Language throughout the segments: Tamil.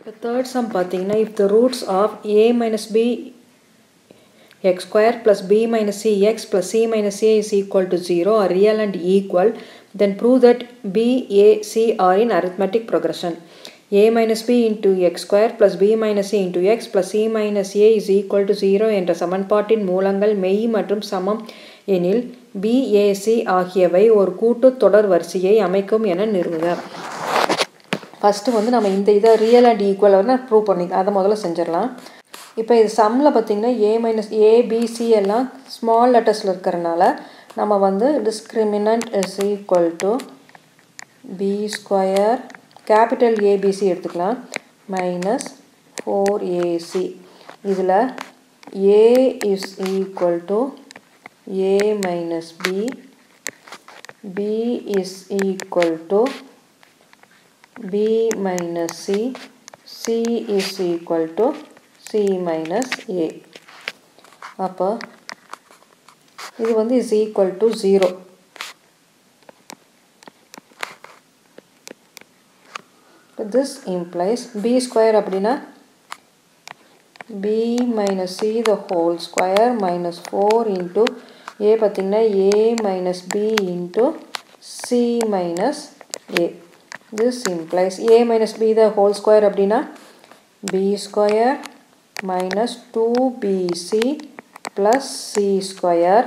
இப்போ தேர்ட் சம் பார்த்தீங்கன்னா if the roots of A minus B x square plus b minus cx plus c minus a is equal to 0 are real and equal then prove that b a c are in arithmetic progression a minus b into x square plus b minus c into x plus c minus a is equal to 0 என்ற சமன்பாட்டின் மூலங்கள் மெய் மற்றும் சமம் எனில் BAC ஆகியவை ஒரு கூட்டு தொடர் வரிசையை அமைக்கும் என நிறுவுக ஃபஸ்ட்டு வந்து நம்ம இந்த இதை ரியல் அண்ட் ஈக்குவல் வந்து ப்ரூவ் பண்ணி அதை முதல்ல செஞ்சிடலாம் இப்போ இது சம்மில் பார்த்தீங்கன்னா ஏ மைனஸ் ஏபிசி எல்லாம் ஸ்மால் லெட்டர்ஸில் இருக்கிறனால நம்ம வந்து discriminant is equal to B square capital ABC எடுத்துக்கலாம் மைனஸ் ஃபோர் ஏசி இதில் A is equal to A minus B B is equal to B minus C C is equal to C minus A அப்போ இது வந்து is equal to zero this implies B square அப்படின்னா B minus C the whole square minus four into A பார்த்திங்கன்னா A minus B into C minus A this implies A minus B the whole square அப்படின்னா B square minus 2bc plus c square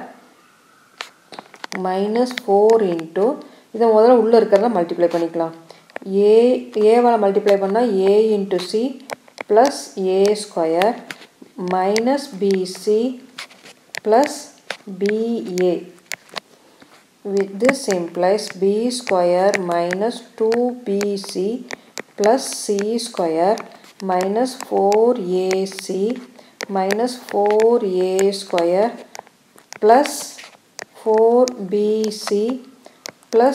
minus 4 into இதை முதல்ல உள்ளே இருக்கிறத மல்டிப்ளை பண்ணிக்கலாம் ஏ ஏவால் மல்டிப்ளை பண்ணால் A into C plus A square minus BC plus BA with this implies b square minus 2bc plus c square minus 4ac minus 4a square plus 4bc plus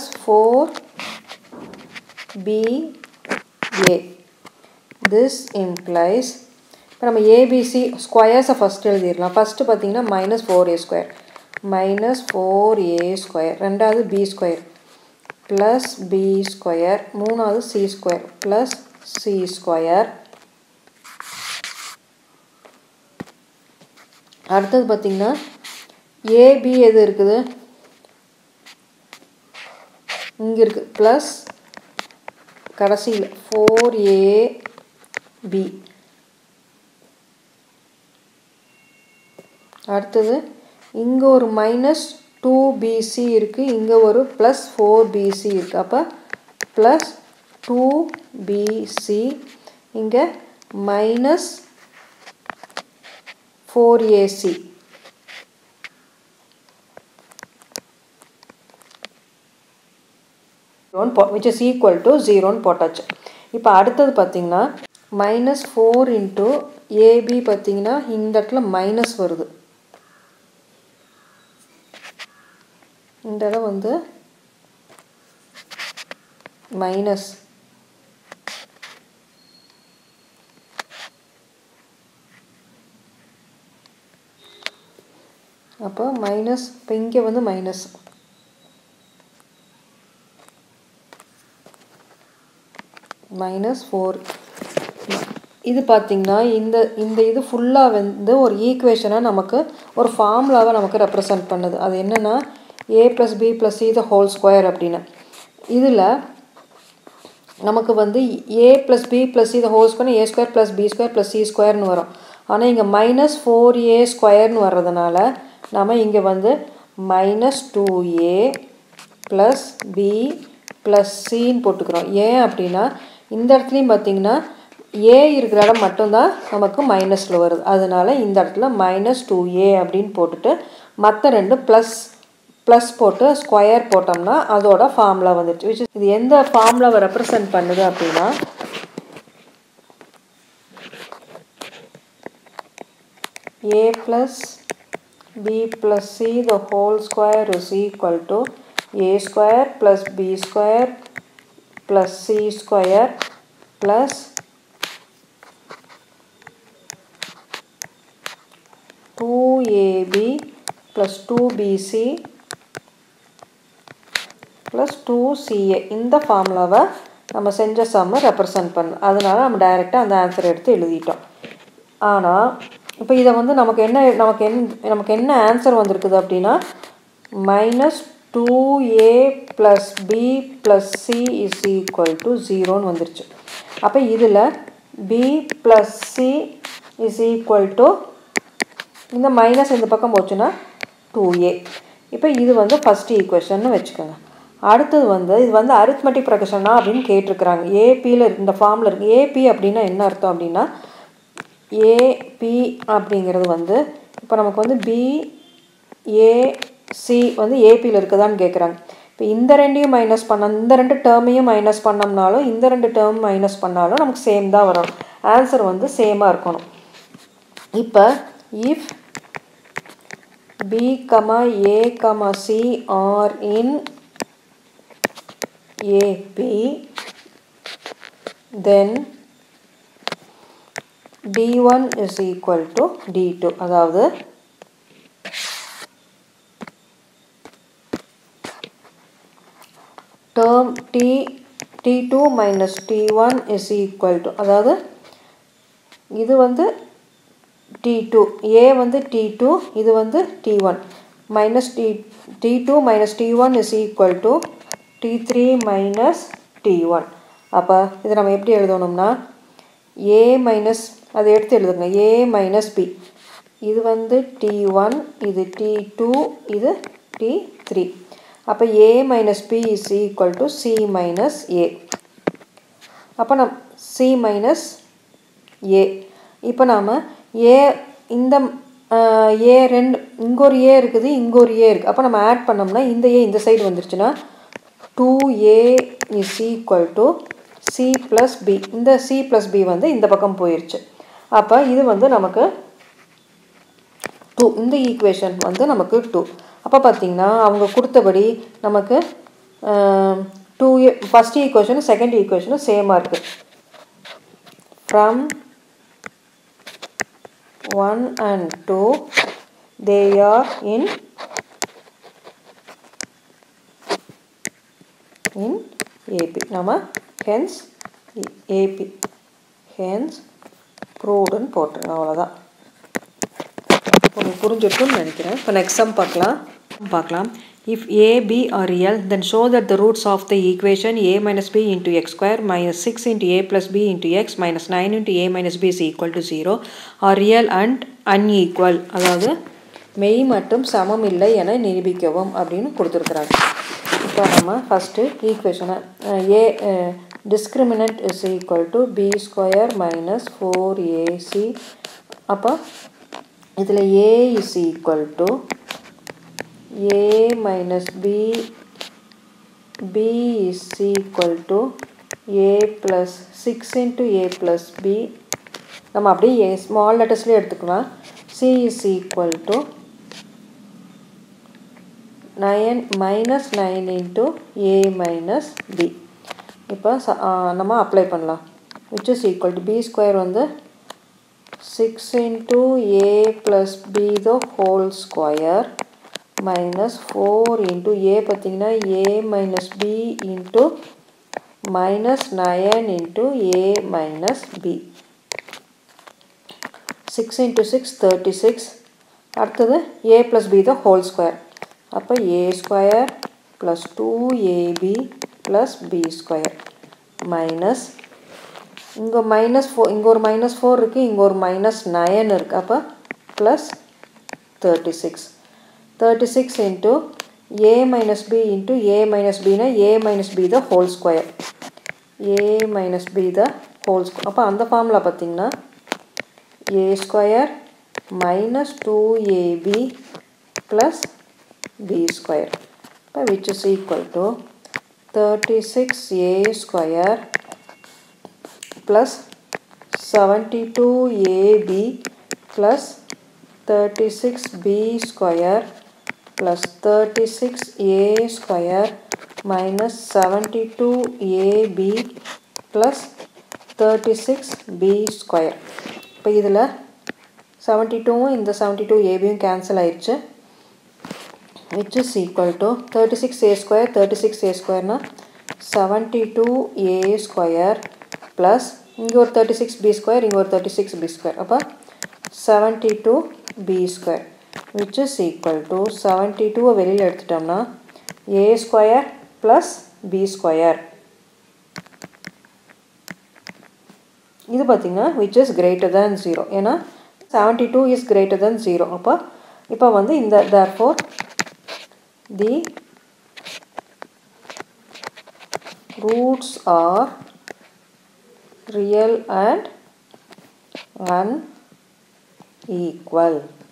4ba this implies இப்போ நம்ம ஏபிசி ஸ்கொயர்ஸை ஃபஸ்ட் எழுதிடலாம் ஃபஸ்ட்டு பார்த்தீங்கன்னா minus four A square minus four A square ரெண்டாவது B square plus B square மூணாவது C square plus C square அடுத்தது பார்த்திங்கன்னா ஏபி எது இருக்குது இங்கே இருக்குது ப்ளஸ் கடைசியில் ஃபோர் ஏ பி அடுத்தது இங்கே ஒரு மைனஸ் டூ பிசி இருக்குது இங்கே ஒரு ப்ளஸ் ஃபோர் பிசி இருக்குது அப்போ ப்ளஸ் டூ பிசி இங்கே minus four AC which is equal to ஜீரோன்னு போட்டாச்சு இப்போ அடுத்தது பார்த்திங்கன்னா மைனஸ் ஃபோர் இன்ட்டு ஏபி பார்த்திங்கன்னா இந்த இடத்துல மைனஸ் வருது இந்த இடம் வந்து மைனஸ் அப்போ மைனஸ் இப்போ இங்கே வந்து மைனஸ் மைனஸ் ஃபோர் இது பார்த்திங்கன்னா இந்த இந்த இது ஃபுல்லாக வந்து ஒரு ஈக்குவேஷனாக நமக்கு ஒரு ஃபார்முலாவை நமக்கு ரெப்ரசன்ட் பண்ணுது அது என்னென்னா A plus B plus C the whole square அப்படின்னு இதில் நமக்கு வந்து A plus B plus C the whole square A square plus B square plus C ஸ்கொயர்னு வரும் ஆனால் இங்கே மைனஸ் ஃபோர் ஏ ஸ்கொயர்னு வர்றதுனால நம்ம இங்கே வந்து minus two A plus B plus சின்னு போட்டுக்கிறோம் ஏன் அப்படின்னா இந்த இடத்துலையும் பார்த்திங்கன்னா ஏ இருக்கிற இடம் மட்டும்தான் நமக்கு மைனஸில் வருது அதனால இந்த இடத்துல மைனஸ் டூ ஏ அப்படின்னு போட்டுட்டு மற்ற ரெண்டு ப்ளஸ் ப்ளஸ் போட்டு ஸ்கொயர் போட்டோம்னா அதோட ஃபார்முலா வந்துடுச்சு விச் இது எந்த ஃபார்முலாவை ரெப்ரசன்ட் பண்ணுது அப்படின்னா A plus B plus C the whole square is equal to A square plus B square plus C square plus two AB plus two BC plus two CA இந்த ஃபார்முலாவை நம்ம செஞ்ச சம்மை ரெப்ரசன்ட் பண்ண அதனால நம்ம டைரெக்டாக அந்த ஆன்சர் எடுத்து எழுதிட்டோம் ஆனால் இப்போ இதை வந்து நமக்கு என்ன நமக்கு என் நமக்கு என்ன ஆன்சர் வந்திருக்குது அப்படின்னா minus two A plus B plus C is equal to ஜீரோன்னு வந்துருச்சு அப்போ இதில் B plus C is equal to இந்த மைனஸ் இந்த பக்கம் போச்சுன்னா டூ ஏ இப்போ இது வந்து ஃபஸ்ட் ஈக்குவேஷன் வச்சுக்கோங்க அடுத்தது வந்து இது வந்து அரித்மெட்டிக் ப்ரொகஷனா அப்படின்னு கேட்டிருக்கிறாங்க ஏபியில் இந்த ஃபார்மில் இருக்குது ஏபி அப்படின்னா என்ன அர்த்தம் அப்படின்னா ஏபி அப்படிங்கிறது வந்து இப்போ நமக்கு வந்து பி ஏசி வந்து ஏபியில் இருக்குதான்னு கேட்குறாங்க இப்போ இந்த ரெண்டையும் மைனஸ் பண்ண இந்த ரெண்டு டேர்மையும் மைனஸ் பண்ணோம்னாலும் இந்த ரெண்டு டேர்ம் மைனஸ் பண்ணாலும் நமக்கு சேம் தான் வரும் ஆன்சர் வந்து சேமாக இருக்கணும் இப்போ if b comma a comma c are in AP then d1 is equal to d2 அதாவது term t t2 minus t1 is equal to அதாவது இது வந்து T2 A வந்து T2 இது வந்து T1 minus T T2 minus T1 is equal to T3 minus T1 அப்போ இது நம்ம எப்படி எழுதணும்னா A minus அதை எடுத்து எழுதுங்க A minus B இது வந்து T1 இது T2 இது T3 அப்போ A minus B is equal to C minus A அப்போ நம் C minus A இப்போ நாம் ஏ இந்த ஏ ரெண்டு இங்கே ஒரு ஏ இருக்குது இங்கே ஒரு ஏ இருக்குது அப்போ நம்ம ஆட் பண்ணோம்னா இந்த ஏ இந்த சைடு வந்துருச்சுன்னா two A is equal to C plus B இந்த சி ப்ளஸ் பி வந்து இந்த பக்கம் போயிடுச்சு அப்போ இது வந்து நமக்கு டூ இந்த ஈக்குவேஷன் வந்து நமக்கு டூ அப்போ பார்த்திங்கன்னா அவங்க கொடுத்தபடி நமக்கு டூ ஏ ஃபஸ்ட் ஈக்குவேஷனும் செகண்ட் ஈக்குவேஷனும் சேமாக இருக்குது from 1 and 2 they are in in AP நம்ம hence AP hence proved போட்டுருங்க அவ்வளோதான் உங்களுக்கு புரிஞ்சிருக்குன்னு நினைக்கிறேன் இப்போ நெக்ஸ்ட் சம் பார்க்கலாம் பார்க்கலாம் if a b are real then show that the roots of the equation a minus b into x square minus 6 into a plus b into x minus 9 into a minus b is equal to 0 are real and unequal அதாவது மெய் மற்றும் சமம் இல்லை என நிரூபிக்கவும் அப்படின்னு கொடுத்துருக்குறாங்க இப்போ நம்ம ஃபஸ்ட்டு ஈக்குவேஷனை A discriminant is equal to B square minus four AC அப்போ இதில் A is equal to a minus b b is equal to a plus 6 into a plus b நம்ம அப்படியே ஸ்மால் லெட்டர்ஸ்லேயே எடுத்துக்கலாம் c is equal to 9 minus 9 into a minus b இப்போ நம்ம அப்ளை பண்ணலாம் which is equal to b square வந்து 6 into a plus b the whole square minus four into A பார்த்தீங்கன்னா A minus B into minus nine into A minus B six into six thirty six அடுத்தது A plus B the whole square அப்போ A square plus two AB plus B square minus இங்கே மைனஸ் ஃபோர் இங்கே ஒரு மைனஸ் ஃபோர் இருக்குது இங்கே ஒரு மைனஸ் நயன் இருக்குது அப்போ plus thirty six 36 into a minus b into a minus b na a minus b the whole square a minus b the whole square அப்போ அந்த ஃபார்முலா பார்த்தீங்கன்னா a square minus 2ab plus b square இப்போ which is equal to 36a square plus 72ab plus 36b square plus 36a square minus 72ab plus 36b square இப்போ இதில் 72வும் இந்த 72abயும் கேன்சல் ஆயிடுச்சு which is equal to 36a square 36a square னா seventy two A square plus இங்கே ஒரு தேர்ட்டி சிக்ஸ் பி ஸ்கொயர் இங்கே ஒரு தேர்ட்டி சிக்ஸ் பி ஸ்கொயர் அப்போ seventy two B square which is equal to seventy டூவை வெளியில் எடுத்துட்டோம்னா A square plus B square இது பார்த்திங்கன்னா which is greater than zero ஏன்னா seventy two is greater than zero அப்போ இப்போ வந்து இந்த therefore the roots are real and unequal